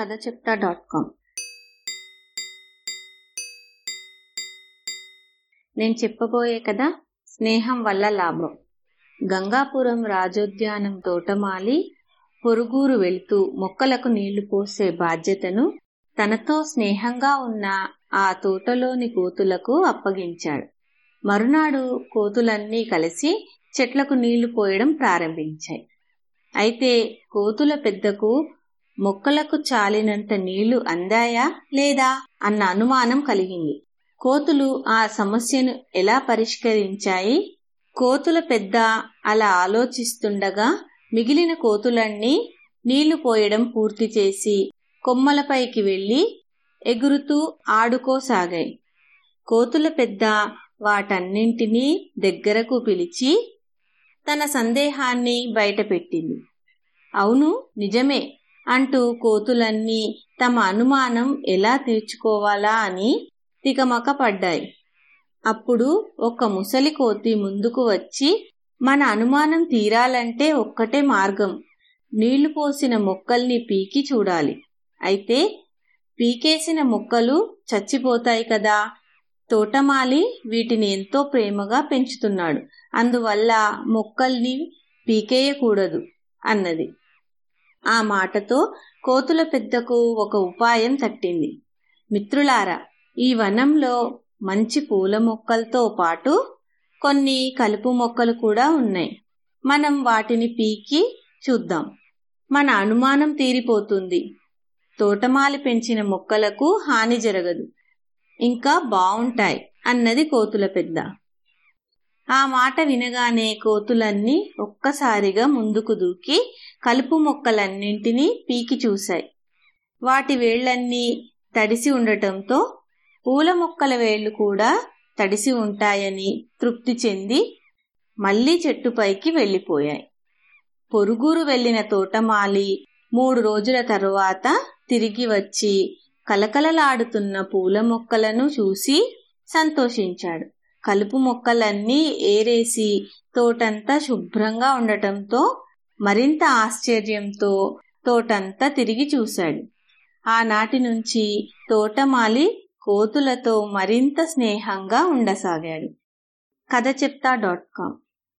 కథ చెప్తా dot com నేను చెప్పబోయే కథ స్నేహం వల్ల లాభం గంగాపురం రాజోద్యానం తోటమాలి పొరుగురు వెళ్తూ మొక్కలకు నీళ్లు పోసే బాధ్యతను తనతో స్నేహంగా ఉన్న ఆ తోటలోని కోతులకు అప్పగించాడు మరునాడు కోతులన్నీ కలిసి చెట్లకు నీళ్లు పోయడం ప్రారంభించాయి అయితే కోతుల పెద్దకు మొక్కలకు చాలినంత నీళ్లు అందాయా లేదా అన్న అనుమానం కలిగింది కోతులు ఆ సమస్యను ఎలా పరిష్కరించాయి కోతుల పెద్ద అలా ఆలోచిస్తుండగా మిగిలిన కోతులన్నీ నీళ్లు పోయడం పూర్తి చేసి కొమ్మలపైకి వెళ్లి ఎగురుతూ ఆడుకోసాగాయి కోతుల పెద్ద వాటన్నింటినీ దగ్గరకు పిలిచి తన సందేహాన్ని బయటపెట్టింది అవును నిజమే అంటూ కోతులన్నీ తమ అనుమానం ఎలా తీర్చుకోవాలా అని తికమక పడ్డాయి అప్పుడు ఒక ముసలి కోతి ముందుకు వచ్చి మన అనుమానం తీరాలంటే ఒక్కటే మార్గం నీళ్లు పోసిన మొక్కల్ని పీకి చూడాలి అయితే పీకేసిన మొక్కలు చచ్చిపోతాయి కదా తోటమాలి వీటిని ఎంతో ప్రేమగా పెంచుతున్నాడు అందువల్ల మొక్కల్ని పీకేయకూడదు అన్నది ఆ మాటతో కోతుల పెద్దకు ఒక ఉపాయం తట్టింది మిత్రులారా ఈ వనంలో మంచి పూల మొక్కలతో పాటు కొన్ని కలుపు మొక్కలు కూడా ఉన్నాయి మనం వాటిని పీకి చూద్దాం మన అనుమానం తీరిపోతుంది తోటమాలి పెంచిన మొక్కలకు హాని జరగదు ఇంకా బావుంటాయి అన్నది కోతుల పెద్ద ఆ మాట వినగానే కోతులన్నీ ఒక్కసారిగా ముందుకు దూకి కలుపు మొక్కలన్నింటినీ పీకి చూశాయి వాటి వేళ్లన్నీ తడిసి ఉండటంతో పూల మొక్కల వేళ్లు కూడా తడిసి ఉంటాయని తృప్తి చెంది మళ్లీ చెట్టుపైకి వెళ్లిపోయాయి పొరుగురు వెళ్లిన తోటమాలి మూడు రోజుల తరువాత తిరిగి వచ్చి కలకలలాడుతున్న పూల మొక్కలను చూసి సంతోషించాడు కలుపు మొక్కలన్నీ ఏరేసి తోటంతా శుభ్రంగా ఉండటంతో మరింత ఆశ్చర్యంతో తోటంతా తిరిగి చూశాడు ఆనాటి నుంచి తోటమాలి కోతులతో మరింత స్నేహంగా ఉండసాగాడు కథ చెప్తా డాట్ కామ్